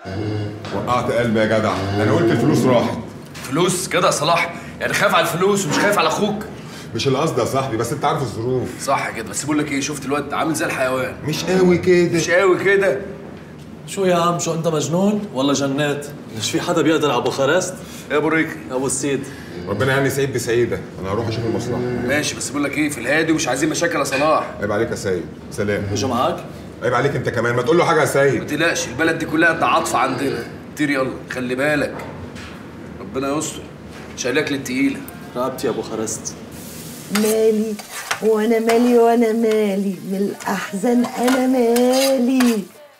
وقعت قلبي يا جدع انا قلت الفلوس راحت فلوس كده يا صلاح يعني خايف على الفلوس ومش خايف على اخوك مش القصد يا صاحبي بس انت عارف الظروف صح كده بس بقول لك ايه شفت الواد عامل زي الحيوان مش قوي كده مش قوي كده شو يا عم شو انت مجنون ولا جنات؟ مش في حدا بيقدر على بوخارست؟ يا ابو ريك ابو السيد ربنا يعني سعيد بسعيده انا هروح اشوف المصلحه ماشي بس بقول لك ايه في الهادي ومش عايزين مشاكل يا صلاح عيب عليك يا سيد سلام شو معك؟ عيب عليك انت كمان ما تقول له حاجه يا ما سيد تقلقش البلد دي كلها تعاطف عندنا طير يلا خلي بالك ربنا يستر شايلك للتقيله رقبتي يا بوخارست مالي وانا مالي وانا مالي من الاحزان انا مالي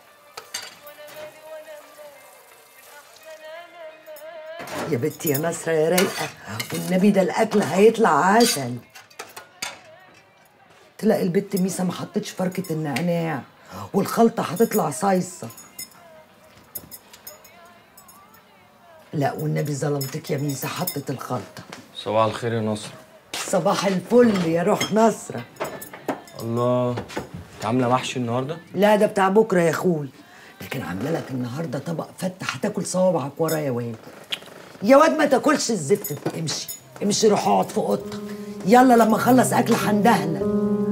يا بنتي يا نصرة يا رايقة والنبي ده الأكل هيطلع عسل تلاقي البت ميسة ما حطتش فركة النعناع والخلطة هتطلع صايصة لا والنبي ظلمتك يا ميسة حطت الخلطة صباح الخير يا نصر صباح الفل يا روح نصرة الله انت عامله محشي النهارده لا ده بتاع بكرة يا اخوي لكن عامله لك النهارده طبق فتة هتاكل صوابعك ورا يا واد يا واد ما تاكلش الزفت ده. امشي امشي روح اقعد في اوضتك يلا لما اخلص اكل هندهلك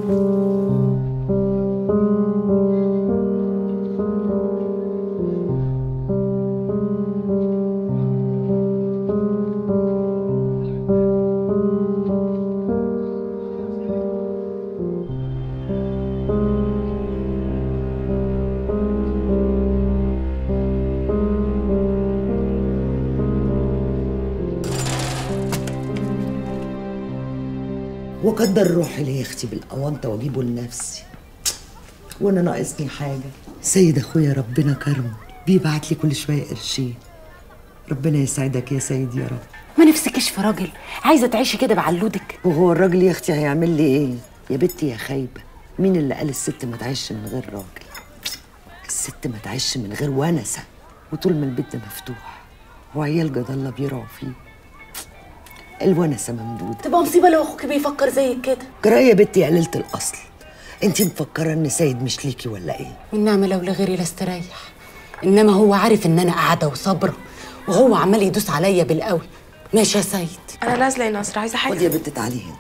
وقدر روحي ليه يا اختي بالاونطه واجيبه لنفسي وانا ناقصني حاجه سيد اخويا ربنا كرمه بيبعت لي كل شويه قرشين ربنا يسعدك يا سيد يا رب ما نفسكش في راجل عايزه تعيشي كده بعلودك وهو الراجل يا اختي هيعمل لي ايه يا بنتي يا خايبه مين اللي قال الست ما تعيش من غير راجل الست ما تعيش من غير ونسه وطول ما البيت ده مفتوح وعيال جد الله بيرعوا فيه الونسه ممدوده تبقى مصيبه لو اخوك بيفكر زيك كده جرايه يا بنتي يا قليله الاصل انت مفكره ان سيد مش ليكي ولا ايه والنعمه لو لغيري لاستريح انما هو عارف ان انا قاعده وصابره وهو عمال يدوس عليا بالقوي ماشي يا سيد انا نازله يا نصر عايزه خدي حاجه يا بنت تعالي هنا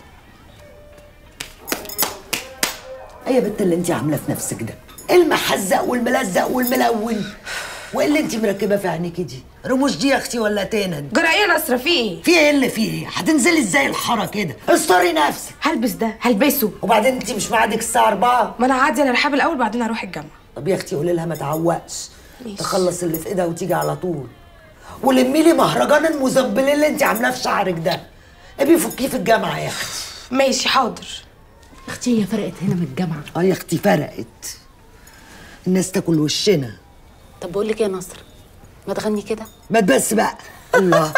ايه يا بنت اللي انت عامله في نفسك ده المحزق والملزق والملون وايه اللي انت مركبه في عينيكي دي رموش دي يا اختي ولا تند جرى ايه يا نصر في ايه في ايه اللي في ايه هتنزلي ازاي الحاره كده استري نفسك هلبس ده هلبسه وبعدين انت مش ميعادك الساعه 4 ما انا هعدي على الرحاب الاول بعدين اروح الجامعه طب يا اختي قولي لها ما تعوقش ماشي. تخلص اللي في ايدها وتيجي على طول ولمي لي مهرجان المزبلين اللي انت عاملاه في شعرك ده ابي فكيه في الجامعه يا اختي ماشي حاضر اختي هي فرقت هنا من الجامعه اه يا اختي فرقت الناس تاكل وشنا طب بقول لك ايه يا نصر ما تغني كده ما تبس بقى الله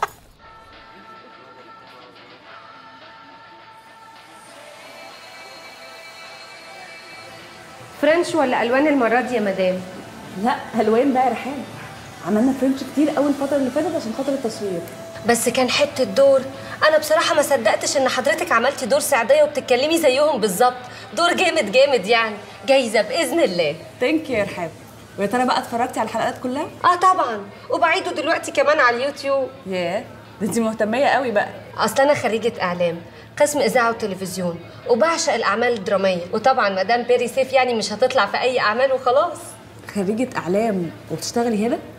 فرنش ولا الوان المره دي يا مدام لا الوان بقى يا ريحان عملنا فرنش كتير قوي الفتره اللي فاتت عشان خاطر التصوير بس كان حته دور انا بصراحه ما صدقتش ان حضرتك عملتي دور سعديه وبتتكلمي زيهم بالظبط دور جامد جامد يعني جايزه باذن الله ثانك يو يا رحاب ويا ترى بقى اتفرجتي على الحلقات كلها اه طبعا وبعيده دلوقتي كمان على اليوتيوب ياه ده انت مهتميه قوي بقى اصل انا خريجه اعلام قسم اذاعه وتلفزيون وبعشق الاعمال الدراميه وطبعا مدام بيري سيف يعني مش هتطلع في اي اعمال وخلاص خريجه اعلام وبتشتغلي هنا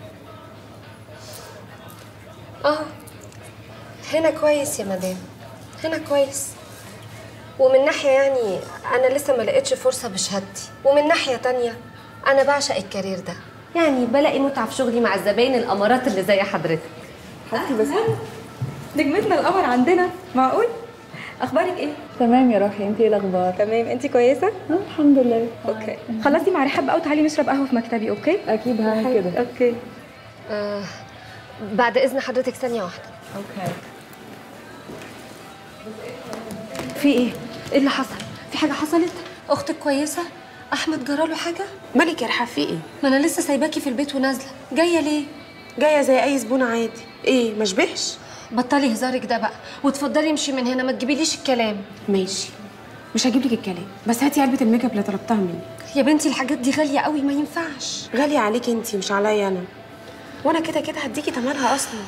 اه هنا كويس يا مدام هنا كويس ومن ناحية يعني أنا لسه ما لقيتش فرصة بشهادتي ومن ناحية تانية أنا بعشق الكارير ده يعني بلاقي متعة في شغلي مع الزباين الأمارات اللي زي حضرتك حبيبتي بس نجمتنا القمر عندنا معقول اخبارك ايه تمام يا روحي انت ايه الاخبار تمام انت كويسه آه، الحمد لله اوكي خلصتي مع رحاب بقى وتعالي نشرب قهوه في مكتبي اوكي اكيد هعمل كده اوكي آه بعد إذن حضرتك ثانية واحدة اوكي في إيه؟ إيه اللي حصل؟ في حاجة حصلت؟ أختك كويسة؟ أحمد جراله حاجة؟ مالك يا رحاب في ايه ما أنا لسه سايباكي في البيت ونازلة جاية ليه؟ جايه زي اي زبونه عادي ايه ما شبهش بطلي هزارك ده بقى وتفضلي امشي من هنا ما تجيبيليش الكلام ماشي مش هجيب لك الكلام بس هاتي علبه الميك اب اللي طلبتها مني يا بنتي الحاجات دي غالية قوي ما ينفعش غاليه عليك انت مش عليا انا وانا كده كده هديكي تمنها اصلا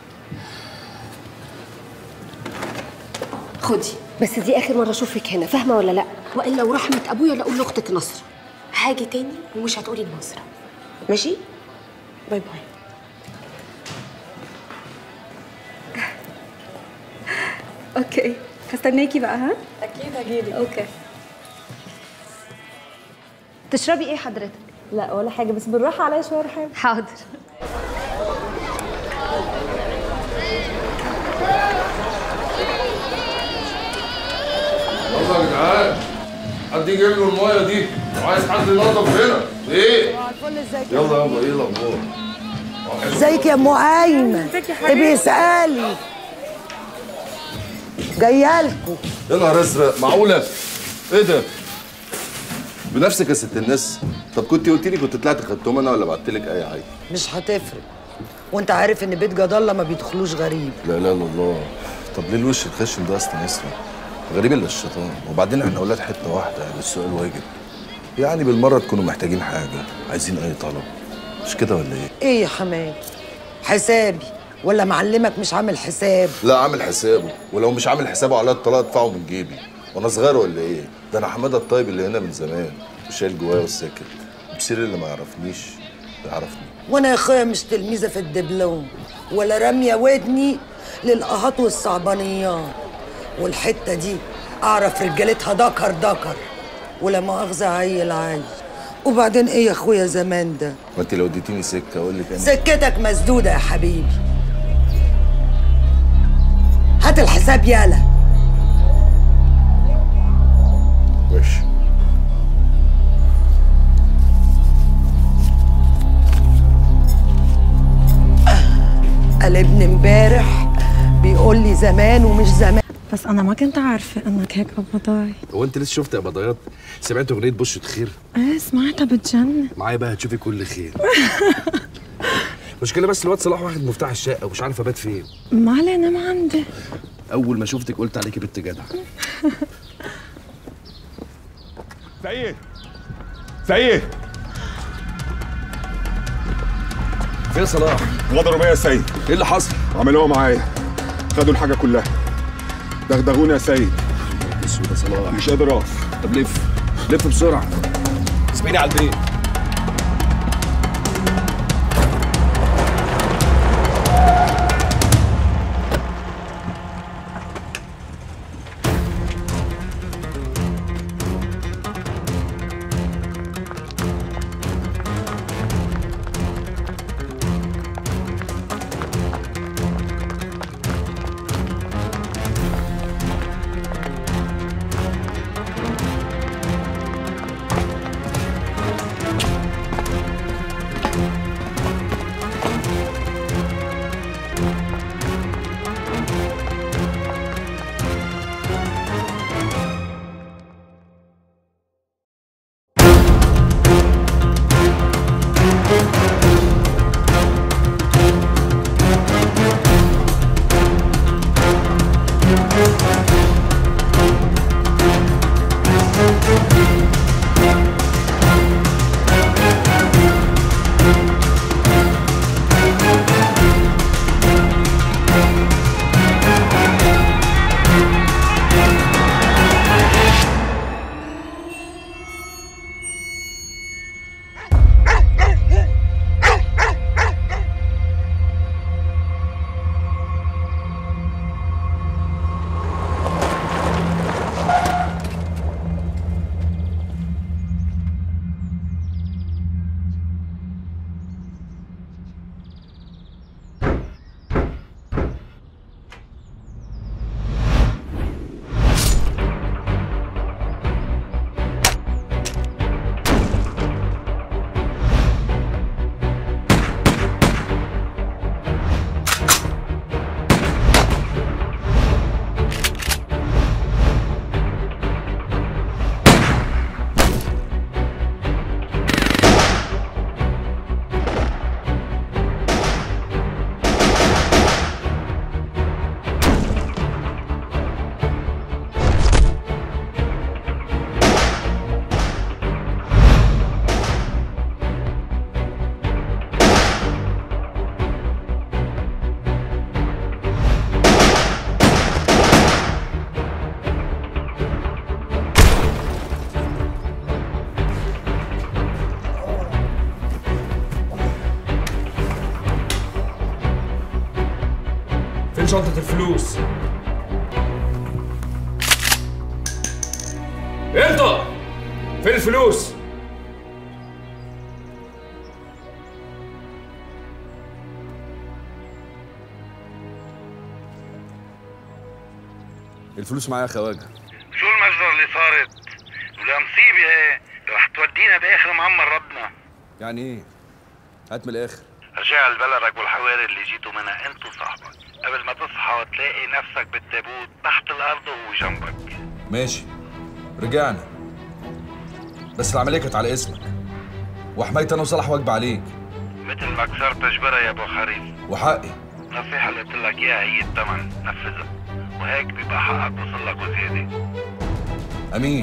خدي بس دي اخر مره اشوفك هنا فاهمه ولا لا والا ورحمه ابويا لا اقول لاختك نصر هاجي تاني ومش هتقولي لنصر ماشي باي باي اوكي هستناكي بقى ها اكيد هجيلك اوكي تشربي ايه حضرتك لا ولا حاجه بس بالراحه عليا شويه رحاب حاضر يلا يا جدعان حد يجيب له المايه دي وعايز حد ينظف هنا ايه يلا يلا ايه الاخبار ازيك يا ام ايمن ابقي اسالي جايه لكم يا نهار ازرق معقوله ايه ده بنفسك يا ست الناس طب كنت قلت لي كنت طلعت خدتهم انا ولا بعت لك اي حاجه مش هتفرق وانت عارف ان بيت جد الله ما بيدخلوش غريب لا لا لا الله طب ليه الوش الخشن ده اصلا يسرى غريب الا الشيطان وبعدين احنا اولاد حته واحده يعني السؤال واجب يعني بالمره تكونوا محتاجين حاجه عايزين اي طلب مش كده ولا ايه ايه يا حماد حسابي ولا معلمك مش عامل حساب لا عامل حسابه ولو مش عامل حسابه على الطلاق ادفعه من جيبي وانا صغير ولا ايه ده انا حماده الطيب اللي هنا من زمان وشايل جوايا والساكت بصير اللي ما يعرفنيش يعرفني وانا يا اخويا مش تلميذه في الدبلوم ولا راميه ودني للقهات والصعبانيات والحته دي اعرف رجالتها دكر دكر ولا مؤاخذه عيل عيل وبعدين ايه يا اخويا زمان ده ما انت لو اديتيني سكه اقول لك انا سكتك مسدوده يا حبيبي هات الحساب يالا ماشي قلبني امبارح بيقول لي زمان ومش زمان بس انا ما كنت عارفه انك هيك قبضاي هو انت لسه شفت قبضيات سمعت اغنيه بشرة خير ايه سمعتها بتجنن معايا بقى هتشوفي كل خير مشكلة بس الواد صلاح واخد مفتاح الشقة ومش عارف ابات فين ما علينا ما عندي أول ما شفتك قلت عليكي بنت جدع سيد سيد فين صلاح؟ غدروا بيا يا سيد ايه اللي حصل؟ عملوها معايا خدوا الحاجة كلها دغدغوني يا سيد اسود يا صلاح مش قادر اقف طب لف لف بسرعة اسمعيني على البيت شنطة الفلوس انت فين الفلوس؟ الفلوس معايا يا خواجه شو المجزرة اللي صارت؟ ولا مصيبة هي رح تودينا بآخر معمر ربنا يعني ايه هات من الاخر رجع لبلدك والحواري اللي جيتوا منها انت وصاحبك قبل ما تصحى وتلاقي نفسك بالتابوت تحت الارض وهو جنبك ماشي رجعنا بس العمليه كانت على اسمك وحمايت انا وصلاح واجب عليك مثل ما كسرت جبرها يا ابو خريف وحقي النصيحة اللي قلت لك اياها هي الثمن نفذها وهيك بيبقى حقك وصل لك وزيادة امين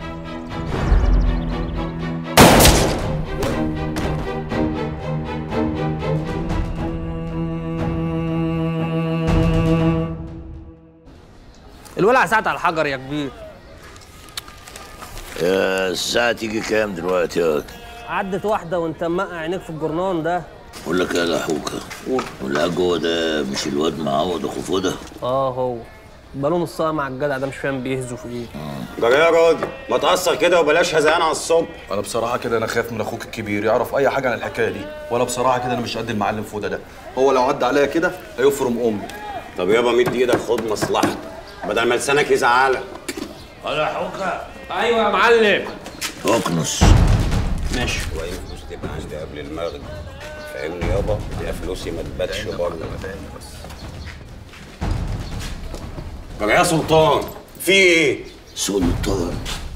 الولع ساعة على الحجر يا كبير يا الساعة تيجي كام دلوقتي يا عدت واحدة وانت مقع عينيك في الجرنان ده بقول لك يا لحوكة واللي جوه ده مش الواد معوض اخو فودة اه هو بقاله نص ساعة مع الجدع ده مش فاهم بيهزوا في ايه جرى يا راجل ما تقصر كده وبلاش هزقان على الصبح انا بصراحه كده انا خايف من اخوك الكبير يعرف اي حاجه عن الحكايه دي وانا بصراحه كده انا مش قد المعلم فوده ده هو لو عدى عليا كده هيفرم امي طب يابا مد ايدك خد مصلحتك بدل ما لسانك يزعلك يا حوكة ايوه يا معلم اكنس ماشي وإن فلوس تبقى عندي قبل المغرب فاهمني يابا يا فلوسي ما تباتش بره جرى يا سلطان في ايه؟ سلطان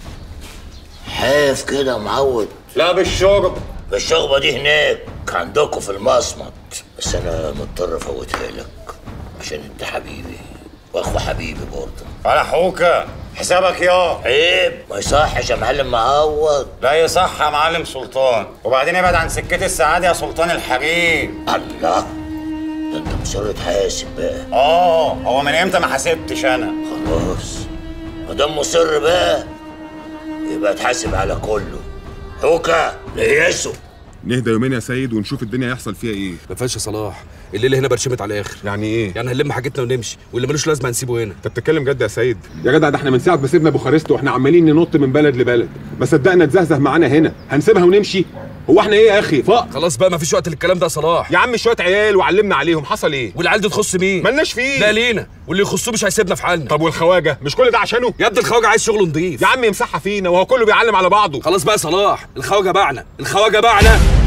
حاف كده معود لا بالشرب الشغبة دي هناك عندكم في المصمت بس انا مضطر افوتها لك عشان انت حبيبي واخو حبيبي برضه على حوكة حسابك يا عيب ما يصحش يا معلم معوض لا يصح يا معلم سلطان وبعدين ابعد عن سكة السعادة يا سلطان الحريم الله ده انت مصر تحاسب بقى اه هو من امتى ما حسبتش انا خلاص ما دام مصر بقى يبقى تحاسب على كله حوكة ليسو نهدى يومين يا سيد ونشوف الدنيا هيحصل فيها ايه ما فيهاش يا صلاح الليله هنا برشمت على الاخر يعني ايه يعني هنلم حاجتنا ونمشي واللي ملوش لازمه هنسيبه هنا انت بتتكلم جد يا سيد يا جدع ده احنا من ساعه ما سيبنا بوخارست واحنا عمالين ننط من بلد لبلد ما صدقنا تزهزه معانا هنا هنسيبها ونمشي هو احنا ايه يا اخي فقر خلاص بقى ما فيش وقت للكلام ده يا صلاح يا عم شويه عيال وعلمنا عليهم حصل ايه والعيال دي تخص مين مالناش فيه لا لينا واللي يخصوه مش هيسيبنا في حالنا طب والخواجه مش كل ده عشانه يا ابني الخواجه عايز شغل نضيف يا عم يمسحها فينا وهو كله بيعلم على بعضه خلاص بقى يا صلاح الخواجه باعنا الخواجه باعنا